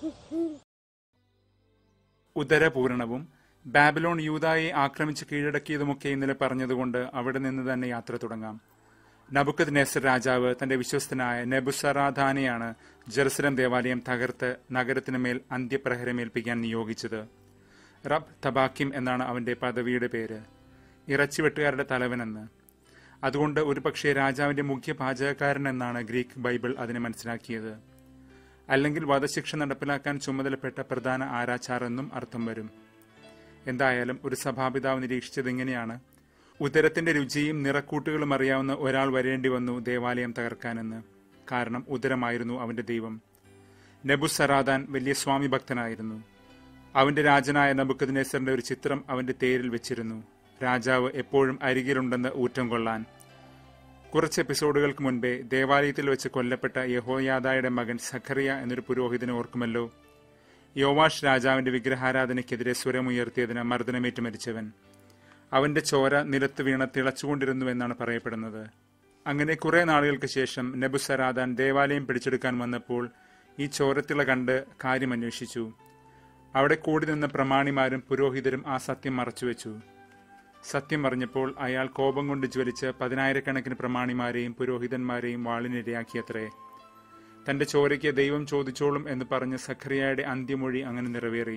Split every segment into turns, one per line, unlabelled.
ഉദരപൂരണവും Babylon യൂതായെ ആക്രമിച്ച് കീഴടക്കിയതുമൊക്കെ ഇന്നലെ പറഞ്ഞതുകൊണ്ട് അവിടെ നിന്ന് തന്നെ യാത്ര തുടങ്ങാം നബുക്കത് നെസർ രാജാവ് തന്റെ വിശ്വസ്തനായ നെബുസറാധാനെയാണ് ജെറുസലം ദേവാലയം തകർത്ത് നഗരത്തിനു മേൽ അന്ത്യപ്രഹരമേൽപ്പിക്കാൻ നിയോഗിച്ചത് റബ് തബാക്കിം എന്നാണ് അവന്റെ പദവിയുടെ പേര് ഇറച്ചിവെട്ടുകാരുടെ തലവനെന്ന് അതുകൊണ്ട് ഒരുപക്ഷെ രാജാവിന്റെ മുഖ്യ പാചകക്കാരൻ എന്നാണ് ഗ്രീക്ക് ബൈബിൾ അതിനെ മനസ്സിലാക്കിയത് അല്ലെങ്കിൽ വധശിക്ഷ നടപ്പിലാക്കാൻ ചുമതലപ്പെട്ട പ്രധാന ആരാച്ചാർ എന്നും അർത്ഥം വരും എന്തായാലും ഒരു സഭാപിതാവ് നിരീക്ഷിച്ചത് ഇങ്ങനെയാണ് ഉദരത്തിന്റെ രുചിയും നിറക്കൂട്ടുകളും അറിയാവുന്ന ഒരാൾ വരേണ്ടി വന്നു ദേവാലയം തകർക്കാനെന്ന് കാരണം ഉദരമായിരുന്നു അവന്റെ ദൈവം നബുസറാദാൻ വലിയ സ്വാമി ഭക്തനായിരുന്നു അവന്റെ രാജനായ നബുക്കദ്നേസറിന്റെ ഒരു ചിത്രം അവന്റെ തേരിൽ വെച്ചിരുന്നു രാജാവ് എപ്പോഴും അരികിലുണ്ടെന്ന് ഊറ്റം കൊള്ളാൻ കുറച്ച് എപ്പിസോഡുകൾക്ക് മുൻപേ ദേവാലയത്തിൽ വെച്ച് കൊല്ലപ്പെട്ട യഹോയാദായുടെ മകൻ സഖറിയ എന്നൊരു പുരോഹിതനെ ഓർക്കുമല്ലോ യോവാഷ് രാജാവിന്റെ വിഗ്രഹാരാധനയ്ക്കെതിരെ സ്വരമുയർത്തിയതിന് മർദ്ദനമേറ്റ് മരിച്ചവൻ അവന്റെ ചോര നിലത്ത് വീണ തിളച്ചുകൊണ്ടിരുന്നുവെന്നാണ് പറയപ്പെടുന്നത് അങ്ങനെ കുറെ നാളുകൾക്ക് ശേഷം നെബുസറാദാൻ ദേവാലയം പിടിച്ചെടുക്കാൻ വന്നപ്പോൾ ഈ ചോരത്തിള കണ്ട് കാര്യം അന്വേഷിച്ചു അവിടെ കൂടി നിന്ന പ്രമാണിമാരും പുരോഹിതരും ആ സത്യം മറച്ചുവെച്ചു സത്യം പറഞ്ഞപ്പോൾ അയാൾ കോപം കൊണ്ട് ജ്വലിച്ച് പതിനായിരക്കണക്കിന് പ്രമാണിമാരെയും പുരോഹിതന്മാരെയും വാളിനിരയാക്കിയത്രേ തന്റെ ചോരയ്ക്ക് ദൈവം ചോദിച്ചോളും എന്ന് പറഞ്ഞ് സഖറിയയുടെ അന്ത്യമൊഴി അങ്ങനെ നിറവേറി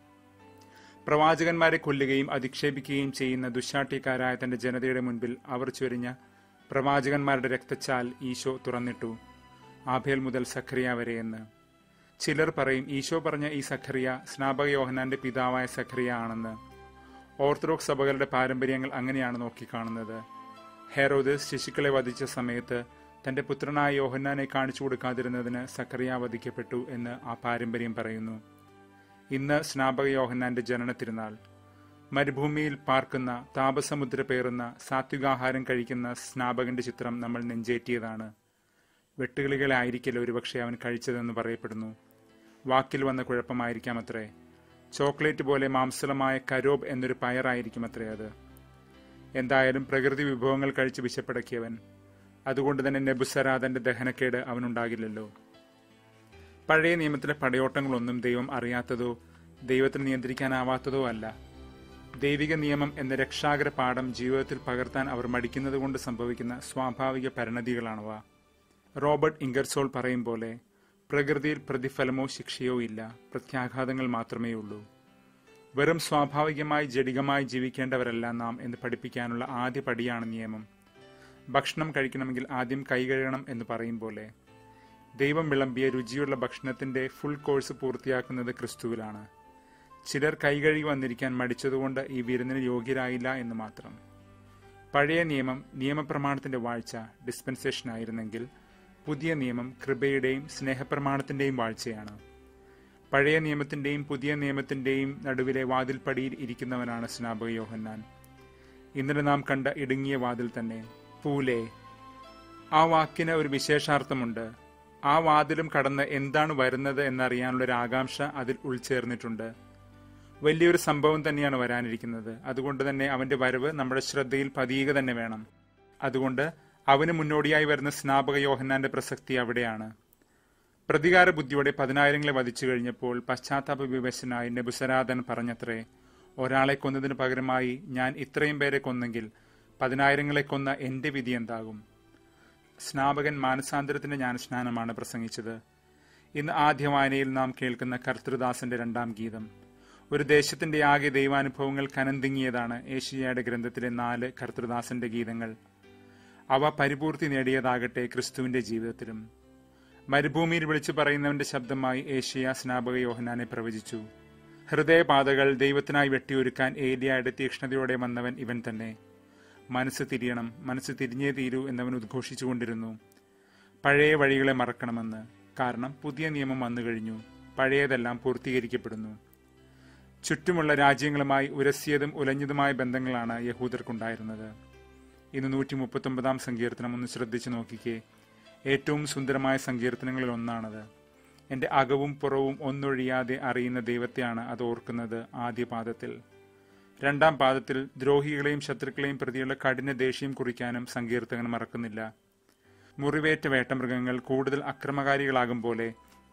പ്രവാചകന്മാരെ കൊല്ലുകയും അധിക്ഷേപിക്കുകയും ചെയ്യുന്ന ദുശാട്ടിക്കാരായ തന്റെ ജനതയുടെ മുൻപിൽ അവർ ചൊരിഞ്ഞ പ്രവാചകന്മാരുടെ രക്തച്ചാൽ ഈശോ തുറന്നിട്ടു ആഭേൽ മുതൽ സഖറിയ വരെയെന്ന് ചിലർ പറയും ഈശോ പറഞ്ഞ ഈ സഖറിയ സ്നാപക യോഹനാന്റെ പിതാവായ സഖറിയ ആണെന്ന് ഓർത്തഡോക്സ് സഭകളുടെ പാരമ്പര്യങ്ങൾ അങ്ങനെയാണ് നോക്കിക്കാണുന്നത് ഹെറോദസ് ശിശുക്കളെ വധിച്ച സമയത്ത് തന്റെ പുത്രനായ യോഹന്നാനെ കാണിച്ചു കൊടുക്കാതിരുന്നതിന് സക്കറിയ വധിക്കപ്പെട്ടു എന്ന് ആ പാരമ്പര്യം പറയുന്നു ഇന്ന് സ്നാപക യോഹന്നാന്റെ ജനന തിരുനാൾ മരുഭൂമിയിൽ പാർക്കുന്ന താപസമുദ്ര പേറുന്ന സാത്വികാഹാരം കഴിക്കുന്ന സ്നാപകന്റെ ചിത്രം നമ്മൾ നെഞ്ചേറ്റിയതാണ് വെട്ടുകിളികളായിരിക്കില്ല ഒരുപക്ഷെ അവൻ കഴിച്ചതെന്ന് പറയപ്പെടുന്നു വാക്കിൽ വന്ന കുഴപ്പമായിരിക്കാം അത്രേ ചോക്ലേറ്റ് പോലെ മാംസളമായ കരോബ് എന്നൊരു പയറായിരിക്കും അത്രേ അത് എന്തായാലും പ്രകൃതി വിഭവങ്ങൾ കഴിച്ച് വിശപ്പടക്കിയവൻ അതുകൊണ്ട് തന്നെ നെബുസരാദന്റെ ദഹനക്കേട് അവനുണ്ടാകില്ലല്ലോ പഴയ നിയമത്തിലെ പടയോട്ടങ്ങളൊന്നും ദൈവം അറിയാത്തതോ ദൈവത്തിന് നിയന്ത്രിക്കാനാവാത്തതോ അല്ല ദൈവിക നിയമം എന്ന രക്ഷാകര പാഠം ജീവിതത്തിൽ പകർത്താൻ അവർ മടിക്കുന്നത് കൊണ്ട് സംഭവിക്കുന്ന സ്വാഭാവിക പരിണതികളാണവ റോബർട്ട് ഇംഗർസോൾ പറയും പോലെ പ്രകൃതിയിൽ പ്രതിഫലമോ ശിക്ഷയോ ഇല്ല പ്രത്യാഘാതങ്ങൾ മാത്രമേ ഉള്ളൂ വെറും സ്വാഭാവികമായി ജഡികമായി ജീവിക്കേണ്ടവരല്ല നാം എന്ന് പഠിപ്പിക്കാനുള്ള ആദ്യ പടിയാണ് നിയമം ഭക്ഷണം കഴിക്കണമെങ്കിൽ ആദ്യം കൈ കഴുകണം എന്ന് പറയും പോലെ ദൈവം വിളമ്പിയ രുചിയുള്ള ഭക്ഷണത്തിന്റെ ഫുൾ കോഴ്സ് പൂർത്തിയാക്കുന്നത് ക്രിസ്തുവിലാണ് ചിലർ കൈകഴുകി വന്നിരിക്കാൻ മടിച്ചതുകൊണ്ട് ഈ വിരുന്നിന് യോഗ്യരായില്ല എന്ന് മാത്രം പഴയ നിയമം നിയമപ്രമാണത്തിന്റെ വാഴ്ച ഡിസ്പെൻസേഷൻ ആയിരുന്നെങ്കിൽ പുതിയ നിയമം കൃപയുടെയും സ്നേഹപ്രമാണത്തിന്റെയും വാഴ്ചയാണ് പഴയ നിയമത്തിന്റെയും പുതിയ നിയമത്തിന്റെയും നടുവിലെ വാതിൽപ്പടിയിൽ ഇരിക്കുന്നവനാണ് സ്നാപക യോഹന്നാൻ ഇന്നലെ നാം കണ്ട ഇടുങ്ങിയ വാതിൽ തന്നെ പൂലേ ആ വാക്കിന് ഒരു വിശേഷാർത്ഥമുണ്ട് ആ വാതിലും കടന്ന് എന്താണ് വരുന്നത് എന്നറിയാനുള്ള ഒരു ആകാംക്ഷ അതിൽ ഉൾച്ചേർന്നിട്ടുണ്ട് വലിയൊരു സംഭവം തന്നെയാണ് വരാനിരിക്കുന്നത് അതുകൊണ്ട് തന്നെ അവന്റെ വരവ് നമ്മുടെ ശ്രദ്ധയിൽ പതിയുക തന്നെ വേണം അതുകൊണ്ട് അവന് മുന്നോടിയായി വരുന്ന സ്നാപക യോഹന്നാന്റെ പ്രസക്തി അവിടെയാണ് പ്രതികാര ബുദ്ധിയോടെ പതിനായിരങ്ങളെ വധിച്ചു കഴിഞ്ഞപ്പോൾ പശ്ചാത്താപ വിവശനായി നെബുസരാദൻ പറഞ്ഞത്രേ ഒരാളെ കൊന്നതിന് പകരമായി ഞാൻ ഇത്രയും പേരെ കൊന്നെങ്കിൽ പതിനായിരങ്ങളെ കൊന്ന എന്റെ വിധി എന്താകും സ്നാപകൻ മാനസാന്തരത്തിന്റെ ജ്ഞാനസ്നാനമാണ് പ്രസംഗിച്ചത് ഇന്ന് ആദ്യ വായനയിൽ നാം കേൾക്കുന്ന കർത്തൃദാസന്റെ രണ്ടാം ഗീതം ഒരു ദേശത്തിന്റെ ആകെ ദൈവാനുഭവങ്ങൾ കനന്തിങ്ങിയതാണ് ഏഷ്യയുടെ ഗ്രന്ഥത്തിലെ നാല് കർത്തൃദാസന്റെ ഗീതങ്ങൾ അവ പരിപൂർത്തി നേടിയതാകട്ടെ ക്രിസ്തുവിന്റെ ജീവിതത്തിലും മരുഭൂമിയിൽ വിളിച്ചു പറയുന്നവന്റെ ശബ്ദമായി ഏഷ്യ സ്നാപക യോഹനാനെ പ്രവചിച്ചു ഹൃദയപാതകൾ ദൈവത്തിനായി വെട്ടിയൊരുക്കാൻ ഏലിയയുടെ തീക്ഷ്ണതയോടെ വന്നവൻ ഇവൻ തന്നെ മനസ്സ് തിരിയണം മനസ്സ് തിരിഞ്ഞേ തീരൂ എന്നവൻ ഉദ്ഘോഷിച്ചുകൊണ്ടിരുന്നു പഴയ വഴികളെ മറക്കണമെന്ന് കാരണം പുതിയ നിയമം വന്നു കഴിഞ്ഞു പഴയതെല്ലാം പൂർത്തീകരിക്കപ്പെടുന്നു ചുറ്റുമുള്ള രാജ്യങ്ങളുമായി ഉരസിയതും ഉലഞ്ഞതുമായ ബന്ധങ്ങളാണ് യഹൂദർക്കുണ്ടായിരുന്നത് ഇന്ന് നൂറ്റി മുപ്പത്തൊമ്പതാം സങ്കീർത്തനം ഒന്ന് ശ്രദ്ധിച്ചു നോക്കിക്കേ ഏറ്റവും സുന്ദരമായ സങ്കീർത്തനങ്ങളിൽ ഒന്നാണത് എൻ്റെ അകവും പുറവും ഒന്നൊഴിയാതെ അറിയുന്ന ദൈവത്തെയാണ് അത് ഓർക്കുന്നത് ആദ്യ പാദത്തിൽ രണ്ടാം പാദത്തിൽ ദ്രോഹികളെയും ശത്രുക്കളെയും പ്രതിയുള്ള കഠിന ദേഷ്യം കുറിക്കാനും സങ്കീർത്തകൻ മറക്കുന്നില്ല മുറിവേറ്റ വേട്ടമൃഗങ്ങൾ കൂടുതൽ അക്രമകാരികളാകും പോലെ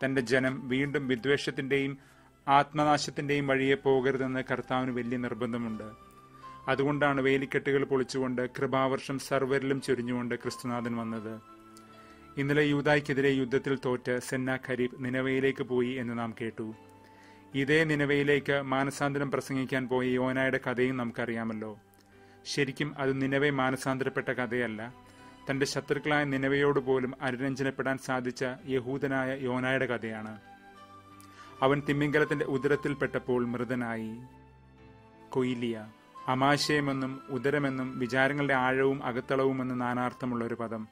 തന്റെ ജനം വീണ്ടും വിദ്വേഷത്തിന്റെയും ആത്മനാശത്തിന്റെയും വഴിയെ പോകരുതെന്ന് കർത്താവിന് വലിയ നിർബന്ധമുണ്ട് അതുകൊണ്ടാണ് വേലിക്കെട്ടുകൾ പൊളിച്ചുകൊണ്ട് കൃപാവർഷം സർവരിലും ചൊരിഞ്ഞുകൊണ്ട് ക്രിസ്തുനാഥൻ വന്നത് ഇന്നലെ യൂതായ്ക്കെതിരെ യുദ്ധത്തിൽ തോറ്റ് സെന്ന ഖരീബ് നിലവയിലേക്ക് പോയി എന്ന് നാം കേട്ടു ഇതേ നിലവയിലേക്ക് മാനസാന്തരം പ്രസംഗിക്കാൻ പോയ യോനായുടെ കഥയും നമുക്കറിയാമല്ലോ ശരിക്കും അത് നിലവെ മാനസാന്തരപ്പെട്ട കഥയല്ല തന്റെ ശത്രുക്കളായ നിലവയോട് പോലും അനുരഞ്ജനപ്പെടാൻ സാധിച്ച യഹൂദനായ യോനായുടെ കഥയാണ് അവൻ തിമ്മിങ്കലത്തിന്റെ ഉദരത്തിൽപ്പെട്ടപ്പോൾ മൃതനായി കൊയിലിയ അമാശയമെന്നും ഉദരമെന്നും വിചാരങ്ങളുടെ ആഴവും അകത്തളവുമെന്ന് നാനാർത്ഥമുള്ള ഒരു പദം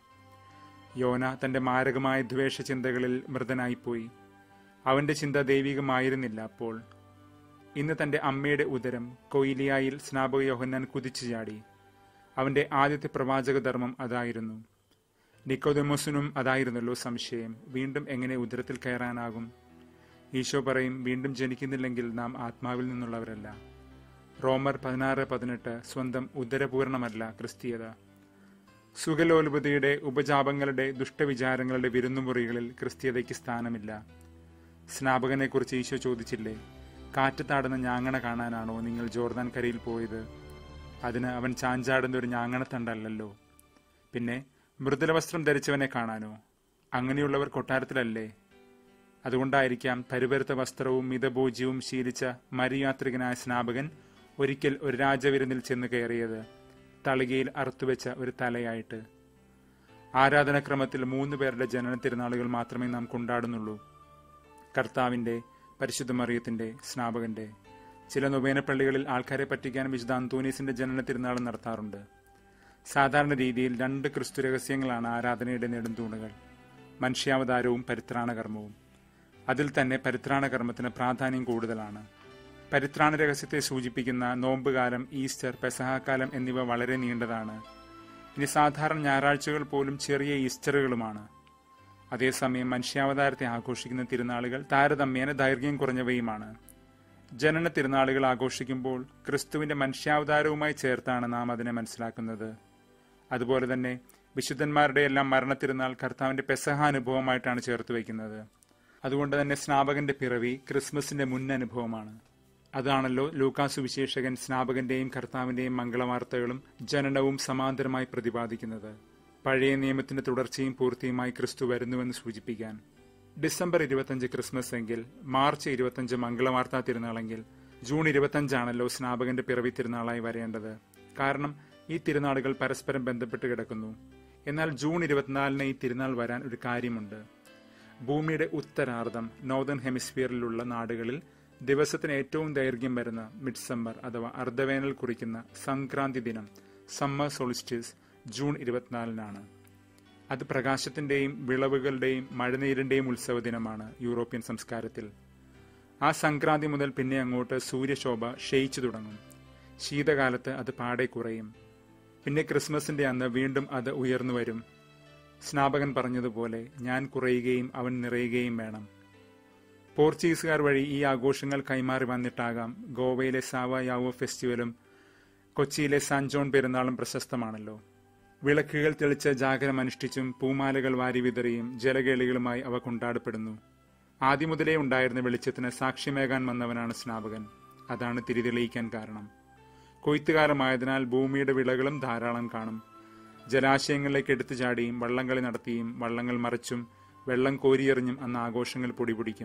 യോന തന്റെ മാരകമായ ദ്വേഷ ചിന്തകളിൽ മൃതനായിപ്പോയി അവന്റെ ചിന്ത ദൈവികമായിരുന്നില്ല അപ്പോൾ ഇന്ന് തന്റെ അമ്മയുടെ ഉദരം കൊയിലിയായിൽ സ്നാപക യോഹന്നാൻ കുതിച്ചു ചാടി അവന്റെ ആദ്യത്തെ പ്രവാചക ധർമ്മം അതായിരുന്നു നിക്കോദമോസിനും അതായിരുന്നല്ലോ സംശയം വീണ്ടും എങ്ങനെ ഉദരത്തിൽ കയറാനാകും ഈശോ പറയും വീണ്ടും ജനിക്കുന്നില്ലെങ്കിൽ നാം ആത്മാവിൽ നിന്നുള്ളവരല്ല റോമർ പതിനാറ് പതിനെട്ട് സ്വന്തം ഉദരപൂർണമല്ല ക്രിസ്തീയത സുഖലോലുപതയുടെ ഉപജാപങ്ങളുടെ ദുഷ്ടവിചാരങ്ങളുടെ വിരുന്നുമുറികളിൽ ക്രിസ്തീയതയ്ക്ക് സ്ഥാനമില്ല സ്നാപകനെക്കുറിച്ച് ഈശോ ചോദിച്ചില്ലേ കാറ്റത്താടുന്ന ഞാങ്ങണ കാണാനാണോ നിങ്ങൾ ജോർദാൻ കരയിൽ പോയത് അതിന് അവൻ ചാഞ്ചാടുന്ന ഒരു ഞാങ്ങണത്തണ്ടല്ലോ പിന്നെ മൃദുല വസ്ത്രം ധരിച്ചവനെ കാണാനോ അങ്ങനെയുള്ളവർ കൊട്ടാരത്തിലല്ലേ അതുകൊണ്ടായിരിക്കാം പരുപരുത്ത വസ്ത്രവും മിതഭോജ്യവും ശീലിച്ച മരിയാത്രികനായ സ്നാപകൻ ഒരിക്കൽ ഒരു രാജവിരുന്നിൽ ചെന്ന് കയറിയത് തളികയിൽ അറുത്തുവെച്ച ഒരു തലയായിട്ട് ആരാധനാക്രമത്തിൽ മൂന്ന് പേരുടെ ജനന തിരുനാളുകൾ മാത്രമേ നാം കൊണ്ടാടുന്നുള്ളൂ കർത്താവിന്റെ പരിശുദ്ധ മറിയത്തിന്റെ സ്നാപകന്റെ ചില നൊവേന പള്ളികളിൽ ആൾക്കാരെ പറ്റിക്കാൻ വിശുദ്ധ അന്തോനീസിന്റെ ജനന തിരുനാൾ നടത്താറുണ്ട് സാധാരണ രീതിയിൽ രണ്ട് ക്രിസ്തു രഹസ്യങ്ങളാണ് ആരാധനയുടെ നെടുന്തൂണുകൾ മനുഷ്യാവതാരവും പരിത്രാണകർമ്മവും അതിൽ തന്നെ പരിത്രാണകർമ്മത്തിന് പ്രാധാന്യം കൂടുതലാണ് പരിത്രാണ രഹസ്യത്തെ സൂചിപ്പിക്കുന്ന നോമ്പുകാലം ഈസ്റ്റർ പെസഹാക്കാലം എന്നിവ വളരെ നീണ്ടതാണ് ഇനി സാധാരണ ഞായറാഴ്ചകൾ പോലും ചെറിയ ഈസ്റ്ററുകളുമാണ് അതേസമയം മനുഷ്യാവതാരത്തെ ആഘോഷിക്കുന്ന തിരുനാളുകൾ താരതമ്യേന ദൈർഘ്യം കുറഞ്ഞവയുമാണ് ജനന തിരുനാളുകൾ ആഘോഷിക്കുമ്പോൾ ക്രിസ്തുവിന്റെ മനുഷ്യാവതാരവുമായി ചേർത്താണ് നാം അതിനെ മനസ്സിലാക്കുന്നത് അതുപോലെ തന്നെ വിശുദ്ധന്മാരുടെ എല്ലാം മരണ തിരുനാൾ കർത്താവിന്റെ പെസഹ അനുഭവമായിട്ടാണ് ചേർത്ത് വയ്ക്കുന്നത് അതുകൊണ്ട് തന്നെ സ്നാപകന്റെ പിറവി ക്രിസ്മസിന്റെ മുൻ അനുഭവമാണ് അതാണല്ലോ ലൂക്കാസു വിശേഷകൻ സ്നാപകന്റെയും കർത്താവിന്റെയും മംഗളവാർത്തകളും ജനനവും സമാന്തരമായി പ്രതിപാദിക്കുന്നത് പഴയ നിയമത്തിന്റെ തുടർച്ചയും പൂർത്തിയുമായി ക്രിസ്തു വരുന്നുവെന്ന് സൂചിപ്പിക്കാൻ ഡിസംബർ ഇരുപത്തഞ്ച് ക്രിസ്മസ് എങ്കിൽ മാർച്ച് ഇരുപത്തഞ്ച് മംഗളവാർത്താ തിരുനാളെങ്കിൽ ജൂൺ ഇരുപത്തഞ്ചാണല്ലോ സ്നാപകന്റെ പിറവി തിരുനാളായി വരേണ്ടത് കാരണം ഈ തിരുനാളുകൾ പരസ്പരം ബന്ധപ്പെട്ട് കിടക്കുന്നു എന്നാൽ ജൂൺ ഇരുപത്തിനാലിന് ഈ തിരുനാൾ വരാൻ ഒരു കാര്യമുണ്ട് ഭൂമിയുടെ ഉത്തരാർദ്ധം നോർത്തേൺ ഹെമിസ്ഫിയറിലുള്ള നാടുകളിൽ ദിവസത്തിന് ഏറ്റവും ദൈർഘ്യം വരുന്ന മിഡ്സമ്മർ അഥവാ അർദ്ധവേനൽ കുറിക്കുന്ന സംക്രാന്തി ദിനം സമ്മർ സോളിസ്റ്റിസ് ജൂൺ ഇരുപത്തിനാലിനാണ് അത് പ്രകാശത്തിന്റെയും വിളവുകളുടെയും മഴനീരിന്റെയും ഉത്സവ ദിനമാണ് യൂറോപ്യൻ സംസ്കാരത്തിൽ ആ സംക്രാന്തി മുതൽ പിന്നെ അങ്ങോട്ട് സൂര്യശോഭ ക്ഷയിച്ചു തുടങ്ങും ശീതകാലത്ത് അത് പാടെ കുറയും പിന്നെ ക്രിസ്മസിന്റെ അന്ന് വീണ്ടും അത് ഉയർന്നു വരും സ്നാപകൻ പറഞ്ഞതുപോലെ ഞാൻ കുറയുകയും അവൻ നിറയുകയും വേണം പോർച്ചുഗീസുകാർ വഴി ഈ ആഘോഷങ്ങൾ കൈമാറി വന്നിട്ടാകാം ഗോവയിലെ സാവ യാവോ ഫെസ്റ്റിവലും കൊച്ചിയിലെ സാൻ ജോൺ പെരുന്നാളും പ്രശസ്തമാണല്ലോ വിളക്കുകൾ തെളിച്ച് ജാഗരം അനുഷ്ഠിച്ചും പൂമാലകൾ വാരി വിതറിയും ജലകേളികളുമായി അവ കൊണ്ടാടപ്പെടുന്നു ആദ്യം മുതലേ ഉണ്ടായിരുന്ന വെളിച്ചത്തിന് സാക്ഷ്യമേകാൻ വന്നവനാണ് സ്നാപകൻ അതാണ് തിരിതെളിയിക്കാൻ കാരണം കൊയ്ത്തുകാലമായതിനാൽ ഭൂമിയുടെ വിളകളും ധാരാളം കാണും ജലാശയങ്ങളിലേക്ക് എടുത്തു ചാടിയും വള്ളംകളി നടത്തിയും വള്ളങ്ങൾ മറിച്ചും വെള്ളം കോരിയെറിഞ്ഞും അന്ന് ആഘോഷങ്ങൾ പൊടിപിടിക്കും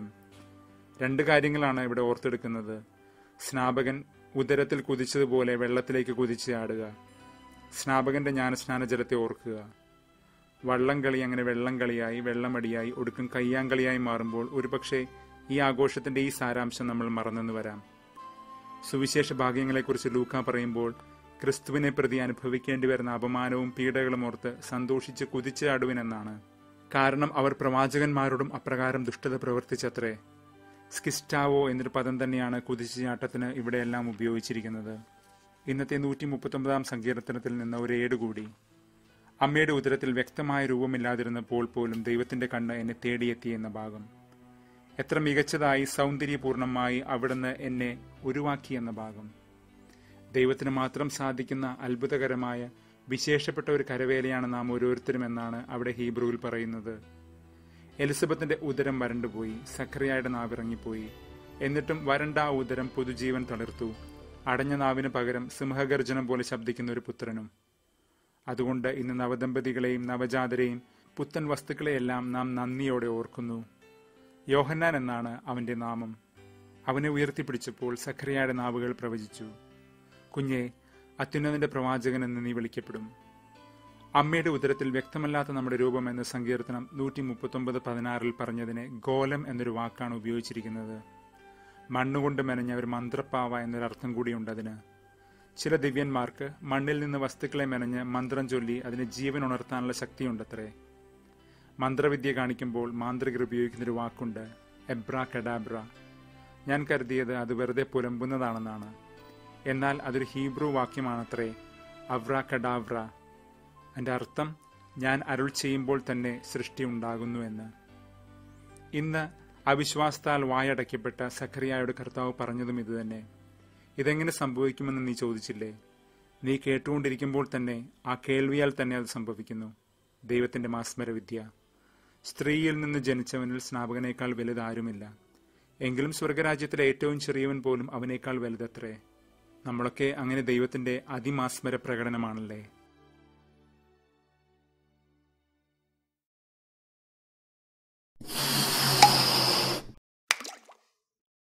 രണ്ട് കാര്യങ്ങളാണ് ഇവിടെ ഓർത്തെടുക്കുന്നത് സ്നാപകൻ ഉദരത്തിൽ കുതിച്ചതുപോലെ വെള്ളത്തിലേക്ക് കുതിച്ച് ആടുക സ്നാപകന്റെ ജ്ഞാനസ്നാന ജലത്തെ ഓർക്കുക വള്ളംകളി അങ്ങനെ വെള്ളം കളിയായി വെള്ളമടിയായി ഒടുക്കും കയ്യാങ്കളിയായി മാറുമ്പോൾ ഒരുപക്ഷെ ഈ ആഘോഷത്തിന്റെ ഈ സാരാംശം നമ്മൾ മറന്നെന്ന് വരാം സുവിശേഷ ഭാഗ്യങ്ങളെക്കുറിച്ച് ലൂക്ക പറയുമ്പോൾ ക്രിസ്തുവിനെ പ്രതി അനുഭവിക്കേണ്ടി വരുന്ന അപമാനവും പീഡകളും ഓർത്ത് സന്തോഷിച്ച് കുതിച്ച് ആടുവിനെന്നാണ് കാരണം അവർ പ്രവാചകന്മാരോടും അപ്രകാരം ദുഷ്ടത പ്രവർത്തിച്ചത്രേ സ്കിസ്റ്റാവോ എന്നൊരു പദം തന്നെയാണ് കുതിച്ചുചാട്ടത്തിന് ഇവിടെയെല്ലാം ഉപയോഗിച്ചിരിക്കുന്നത് ഇന്നത്തെ നൂറ്റി മുപ്പത്തൊമ്പതാം സങ്കീർത്തനത്തിൽ നിന്ന് ഒരു ഏട് കൂടി അമ്മയുടെ ഉദരത്തിൽ വ്യക്തമായ രൂപമില്ലാതിരുന്നപ്പോൾ പോലും ദൈവത്തിന്റെ കണ്ണ് എന്നെ തേടിയെത്തി എന്ന ഭാഗം എത്ര മികച്ചതായി സൗന്ദര്യപൂർണമായി അവിടുന്ന് എന്നെ ഉരുവാക്കി എന്ന ഭാഗം ദൈവത്തിന് മാത്രം സാധിക്കുന്ന അത്ഭുതകരമായ വിശേഷപ്പെട്ട ഒരു കരവേലയാണ് നാം ഓരോരുത്തരും എന്നാണ് അവിടെ ഹീബ്രുവിൽ പറയുന്നത് എലിസബത്തിന്റെ ഉദരം വരണ്ടുപോയി സഖറിയായുടെ നാവിറങ്ങിപ്പോയി എന്നിട്ടും വരണ്ട ആ ഉദരം പുതുജീവൻ തളിർത്തു അടഞ്ഞ നാവിന് പകരം സിംഹഗർജനം പോലെ ശബ്ദിക്കുന്ന ഒരു പുത്രനും അതുകൊണ്ട് ഇന്ന് നവദമ്പതികളെയും നവജാതരെയും പുത്തൻ വസ്തുക്കളെയെല്ലാം നാം നന്ദിയോടെ ഓർക്കുന്നു യോഹന്നാൻ എന്നാണ് അവന്റെ നാമം അവനെ ഉയർത്തിപ്പിടിച്ചപ്പോൾ സഖറിയയുടെ നാവുകൾ പ്രവചിച്ചു കുഞ്ഞെ അത്യുന്നതിന്റെ പ്രവാചകൻ എന്ന് നീ വിളിക്കപ്പെടും അമ്മയുടെ ഉദരത്തിൽ വ്യക്തമല്ലാത്ത നമ്മുടെ രൂപം എന്ന സങ്കീർത്തനം നൂറ്റി മുപ്പത്തൊമ്പത് പതിനാറിൽ പറഞ്ഞതിനെ ഗോലം എന്നൊരു വാക്കാണ് ഉപയോഗിച്ചിരിക്കുന്നത് മണ്ണുകൊണ്ട് മെനഞ്ഞ ഒരു മന്ത്രപ്പാവ എന്നൊരർത്ഥം കൂടിയുണ്ട് അതിന് ചില ദിവ്യന്മാർക്ക് മണ്ണിൽ നിന്ന് വസ്തുക്കളെ മെനഞ്ഞ് മന്ത്രം ചൊല്ലി അതിന് ജീവൻ ഉണർത്താനുള്ള ശക്തിയുണ്ടത്രേ മന്ത്രവിദ്യ കാണിക്കുമ്പോൾ മാന്ത്രികർ ഉപയോഗിക്കുന്നൊരു വാക്കുണ്ട് എബ്ര കഡാബ്ര ഞാൻ കരുതിയത് അത് വെറുതെ പുലമ്പുന്നതാണെന്നാണ് എന്നാൽ അതൊരു ഹീബ്രു വാക്യമാണത്രേ അവ്ര കഡാവ്ര അതിൻ്റെ അർത്ഥം ഞാൻ അരുൾ ചെയ്യുമ്പോൾ തന്നെ സൃഷ്ടി ഉണ്ടാകുന്നു എന്ന് ഇന്ന് അവിശ്വാസത്താൽ വായടയ്ക്കപ്പെട്ട സഖറിയായുടെ കർത്താവ് പറഞ്ഞതും ഇതുതന്നെ ഇതെങ്ങനെ സംഭവിക്കുമെന്ന് നീ ചോദിച്ചില്ലേ നീ കേട്ടുകൊണ്ടിരിക്കുമ്പോൾ തന്നെ ആ കേൾവിയാൽ തന്നെ അത് സംഭവിക്കുന്നു ദൈവത്തിന്റെ മാസ്മരവിദ്യ സ്ത്രീയിൽ നിന്ന് ജനിച്ചവനിൽ സ്നാപകനേക്കാൾ വലുതാരുമില്ല എങ്കിലും സ്വർഗരാജ്യത്തിലെ ഏറ്റവും ചെറിയവൻ പോലും അവനേക്കാൾ വലുതത്രേ നമ്മളൊക്കെ അങ്ങനെ ദൈവത്തിന്റെ അതിമാസ്മര പ്രകടനമാണല്ലേ